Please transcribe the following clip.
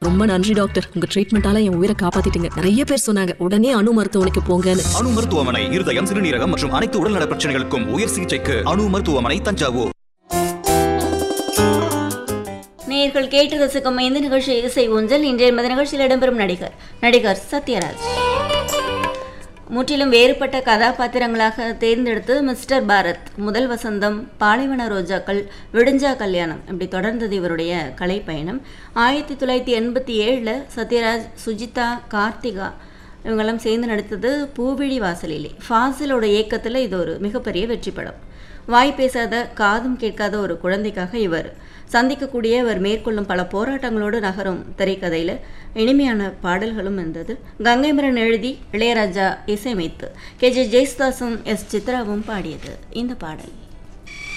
ரொம்ப நன்றி டாக்டர் உங்க ட்ரீட்மெண்டால என் உயிரை காப்பாத்திட்டீங்க நிறைய பேர் சொன்னாங்க உடனே அணு மருத்துவமனைக்கு போங்கன்னு அணு மருத்துவமனை இருதயம் சிறுநீரகம் மற்றும் அனைத்து உடல்நல பிரச்சனைகளுக்கும் உயர் சிகிச்சைக்கு அணு மருத்துவமனை தஞ்சாவூர் நேயர்கள் கேட்டு ரசிக்கும் இந்த நிகழ்ச்சி இசை ஊஞ்சல் இன்றைய இந்த நிகழ்ச்சியில் இடம்பெறும் நடிகர் நடிகர் சத்யராஜ் முற்றிலும் வேறுபட்ட கதாபாத்திரங்களாக தேர்ந்தெடுத்து மிஸ்டர் பாரத் முதல் வசந்தம் பாலைவன ரோஜாக்கள் விடிஞ்சா கல்யாணம் இப்படி தொடர்ந்தது இவருடைய கலை பயணம் ஆயிரத்தி தொள்ளாயிரத்தி எண்பத்தி ஏழில் சத்யராஜ் சுஜிதா கார்த்திகா இவங்கெல்லாம் சேர்ந்து நடித்தது பூவிழி வாசலிலே ஃபாசிலோட இயக்கத்தில் இது ஒரு மிகப்பெரிய வெற்றி படம் வாய் பேசாத காதும் கேட்காத ஒரு குழந்தைக்காக இவர் சந்திக்கக்கூடிய இவர் மேற்கொள்ளும் பல போராட்டங்களோடு நகரும் திரைக்கதையில் இனிமையான பாடல்களும் இருந்தது கங்கைமரன் எழுதி இளையராஜா இசையமைத்து கே ஜே ஜெயசுதாசும் எஸ் சித்ராவும் பாடியது இந்த பாடல்